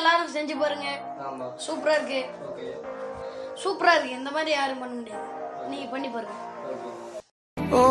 எல்லாரும் செஞ்சு பாருங்க ஆமா சூப்பரா இருக்கு ஓகே சூப்பரா இருக்கு இந்த மாதிரி யாரும் பண்ண முடியாது நீங்க பண்ணி பாருங்க ஓகே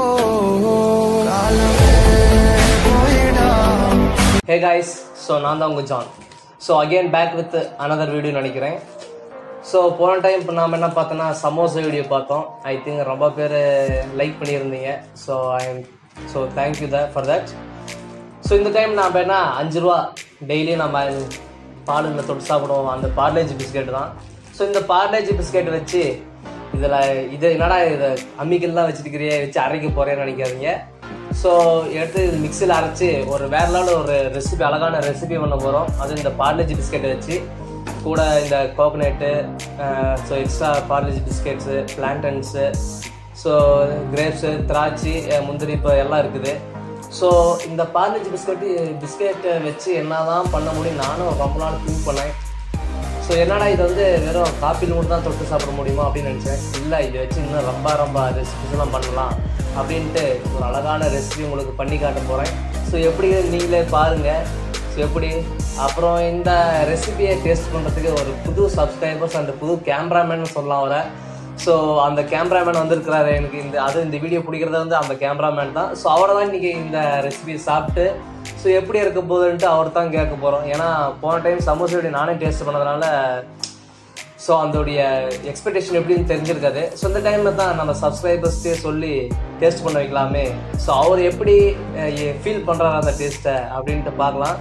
ஹே காய்ஸ் ஸோ நான் தான் உங்கள் John so again back with another video நினைக்கிறேன் ஸோ போன டைம் இப்போ நாம் என்ன பார்த்தோன்னா சமோசா வீடியோ பார்த்தோம் ஐ திங்க் ரொம்ப பேர் லைக் பண்ணியிருந்தீங்க so I am so thank you the for that so இந்த டைம் நாம் என்ன அஞ்சு ரூபா டெய்லியும் நம்ம பாலில் தொட்டு சாப்பிடுவோம் அந்த பார்லேஜி பிஸ்கெட் தான் ஸோ இந்த பார்லேஜி பிஸ்கெட் வச்சு இதில் இது என்னடா இதை அம்மிக்கெல்லாம் வச்சுருக்கிறியே வச்சு அரைக்க போகிறேன்னு நினைக்காதீங்க ஸோ எடுத்து இது மிக்சியில் அரைச்சி ஒரு வேற லெவலில் ஒரு ரெசிபி அழகான ரெசிபி பண்ண போகிறோம் அதுவும் இந்த பார்லேஜி பிஸ்கெட்டை வச்சு கூட இந்த coconut so extra Parle G biscuits plantains so grapes திராட்சை அஹ் முந்திரி இப்போ எல்லாம் இருக்குது ஸோ இந்த பார்லேஜி பிஸ்கெட்டு பிஸ்கெட்டை வச்சு என்ன தான் பண்ண முடியும் நானும் ரொம்ப நாள் திங்க் பண்ணேன் ஸோ என்னடா இது வந்து வெறும் காப்பியில் மட்டும் தான் தொட்டு சாப்பிட முடியுமா அப்படின்னு நினச்சேன் இல்லை இதை வச்சு இன்னும் ரொம்ப ரொம்ப ரெசிபிஸ்லாம் பண்ணலாம் அப்படின்ட்டு ஒரு அழகான ரெசிபி உங்களுக்கு பண்ணி காட்ட போகிறேன் ஸோ எப்படி நீங்களே பாருங்கள் ஸோ எப்படி அப்புறம் இந்த ரெசிபியை டேஸ்ட் பண்ணுறதுக்கு ஒரு புது சப்ஸ்கிரைபர்ஸ் அண்ட் புது கேமராமேன் சொல்லலாம் அவரை ஸோ அந்த கேமராமேன் வந்திருக்கிறாரு எனக்கு இந்த அது இந்த வீடியோ பிடிக்கிறது வந்து அந்த கேமராமேன் தான் ஸோ அவரை தான் இன்றைக்கி இந்த ரெசிபி சாப்பிட்டு ஸோ எப்படி இருக்க போகுதுன்ட்டு அவர் தான் கேட்க போகிறோம் ஏன்னா போன டைம் சமோசா வீடியோ நானே டேஸ்ட் பண்ணதுனால ஸோ அதோடைய எக்ஸ்பெக்டேஷன் எப்படின்னு தெரிஞ்சிருக்காது ஸோ இந்த டைமில் தான் நம்ம சப்ஸ்கிரைபர்ஸ்க்கே சொல்லி டேஸ்ட் பண்ண வைக்கலாமே ஸோ அவர் எப்படி ஃபீல் பண்ணுறாரு அந்த டேஸ்ட்டை அப்படின்ட்டு பார்க்கலாம்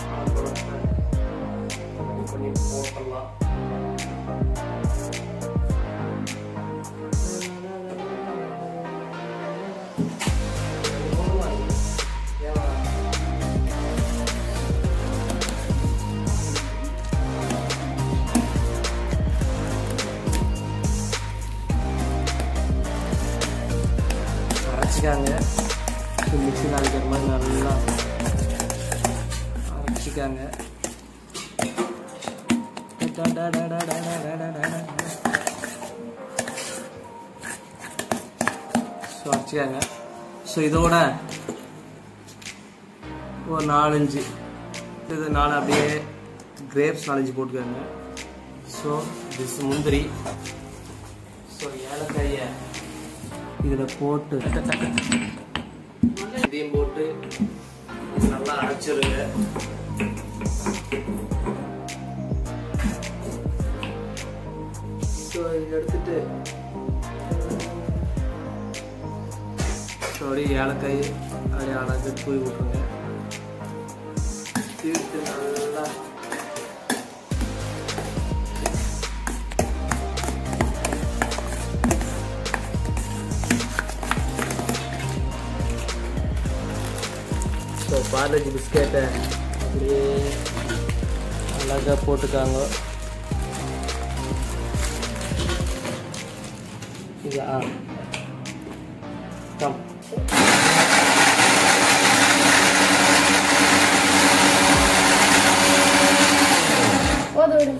அரைச்சிக்காங்க மிக்சியில் அரைக்கிற மாதிரி நல்லா அரைச்சிக்காங்க ஸோ அரைச்சிக்காங்க ஸோ இதோட ஒரு நாலஞ்சு இது நாலு அப்படியே கிரேப்ஸ் நாலஞ்சு போட்டுக்கோங்க ஸோ திஸ் முந்திரி ஸோ ஏலக்காயை இதில் போட்டு இதையும் போட்டு நல்லா அரைச்சிருங்க ஸோ இதை எடுத்துட்டு ஸோ அப்படியே ஏலக்காய் அப்படியே அழகாக தூவி விட்ருங்க தீர்த்து நல்லா ஸோ பார்லேஜி பிஸ்கெட்டை அப்படியே அழகாக போட்டுக்காங்க இது ஆ கம் போது விடு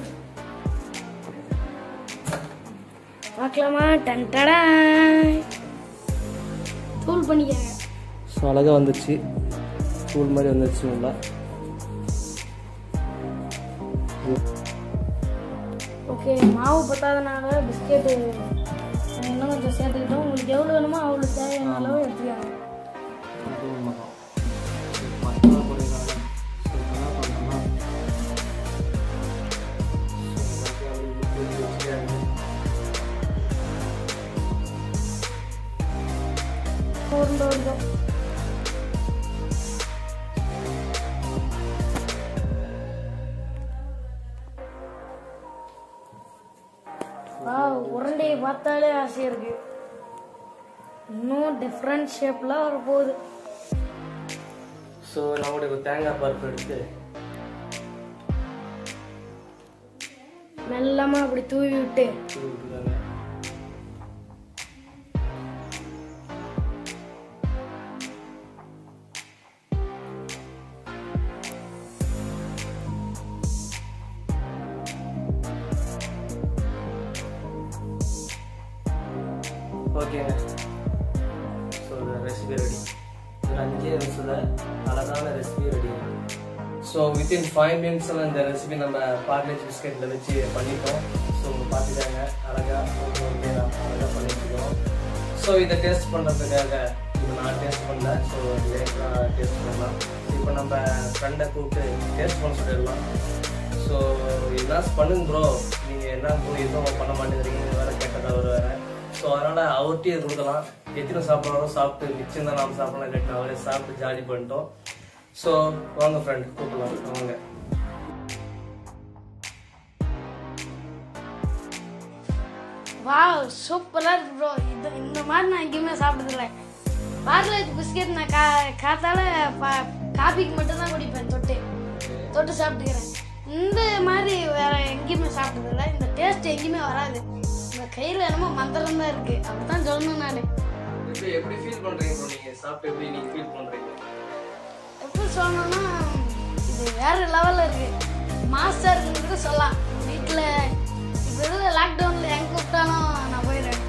பார்க்கலாமா டன் டடாய். தூள் பண்ணிக்கங்க ஸோ அழகாக வந்துச்சு தூள் மாதிரி வந்துச்சு நல்லா ஓகே மாவு பத்தாதனால பிஸ்கெட்டு இன்னும் கொஞ்சம் சேர்த்துக்கிட்டோம் உங்களுக்கு எவ்வளோ வேணுமோ அவ்வளோ தேவையான அளவு எடுத்துக்கோங்க அது உண்மைதான் பற்றாக்குறையினால ஸோ என்ன பண்ணோம்னா உருண்டை உருண்டை வா உருண்டையை பார்த்தாலே ஆசையாக இருக்கு இன்னும் டிஃப்ரெண்ட் ஷேப்லாம் வரப்போகுது ஸோ நம்மளுடைய ஒரு தேங்காய் பருப்பு எடுத்து மெல்லமாக அப்படி தூவி விட்டு தூவி விட்டுருக்காங்க ஓகேங்க ஸோ ரெசிபி ரெடி ஒரு அஞ்சே நிமிஷத்தில் அழகான recipe ready so within five மினிட்ஸில் இந்த ரெசிபி நம்ம பார்லேஜ் பிஸ்கெட்டில் வச்சு பண்ணிட்டோம் ஸோ பார்த்துக்காங்க அழகாக வந்து அழகாக பண்ணிட்டுருக்கோம் ஸோ இதை டேஸ்ட் பண்ணுறதுக்காக இப்போ நான் டேஸ்ட் பண்ணல ஸோ லேட்டாக டேஸ்ட் பண்ணலாம் இப்போ நம்ம ஃப்ரெண்டை கூப்பிட்டு டேஸ்ட் பண்ண சொல்லிடலாம் ஸோ என்ன பண்ணுங்க ப்ரோ நீங்கள் என்ன ப்ரோ எதுவும் பண்ண மாட்டேங்கிறீங்க வேறு கேட்டதாக ஒரு வேறு ஸோ அதனால் அவர்கிட்டயே இது கொடுக்கலாம் எத்தனை சாப்பிட்றாரோ சாப்பிட்டு மிச்சம் தான் நாம் சாப்பிடலாம் கேட்டு அவரே சாப்பிட்டு ஜாலி பண்ணிட்டோம் ஸோ வாங்க ஃப்ரெண்ட் கூப்பிடலாம் வாங்க வாவ் சூப்பராக இருக்கு ப்ரோ இது இந்த மாதிரி நான் எங்கேயுமே சாப்பிட்டதில்ல பார்லேஜ் பிஸ்கெட் நான் கா காத்தால பா காபிக்கு மட்டும்தான் குடிப்பேன் தொட்டு தொட்டு சாப்பிட்டுக்கிறேன் இந்த மாதிரி வேற எங்கேயுமே சாப்பிட்டதில்ல இந்த டேஸ்ட் எங்கேயுமே வராது இந்த கையில் என்னமோ மந்திரம் தான் இருக்கு அப்படிதான் சொல்லணும் நான் எப்படி எப்படி ஃபீல் பண்ணுறீங்க ப்ரோ நீங்கள் சாப்பிட்டு எப்படி நீங்கள் ஃபீல் பண்ணுறீங்க எப்படி சொல்லணும்னா இது வேற லெவலில் இருக்கு மாஸ்டர் இருக்குன்னு கூட சொல்லலாம் வீட்டில் இப்போ இருக்கிற லாக்டவுனில் எங்கே கூப்பிட்டாலும் நான் போயிடுறேன்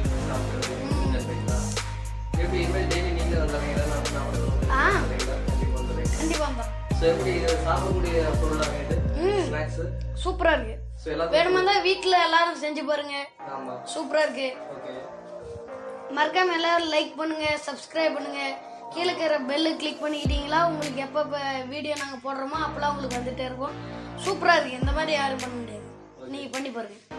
எப்படி இனிமேல் டெய்லி நீங்கள் வந்துடுறீங்களா நான் நான் வந்துடுவேன் ஆ கண்டிப்பாக வந்துடுறேன் கண்டிப்பாக வந்தோம் ஸோ எப்படி இது சாப்பிடக்கூடிய பொருளாக இது ம் ஸ்நாக்ஸு சூப்பராக இருக்கு ஸோ எல்லாத்தையும் வேணுமா தான் வீட்டில் எல்லாரும் செஞ்சு பாருங்க ஆமாம் சூப்பராக இருக்கு ஓகே மறக்காம எல்லாரும் லைக் பண்ணுங்க சப்ஸ்கிரைப் பண்ணுங்க கீழே இருக்கிற பெல்லு கிளிக் பண்ணிக்கிட்டீங்களா உங்களுக்கு எப்போ வீடியோ நாங்கள் போடுறோமோ அப்போலாம் உங்களுக்கு வந்துட்டே இருக்கும் சூப்பராக இருக்கு இந்த மாதிரி யாரும் பண்ண முடியாது நீங்கள் பண்ணி பாருங்க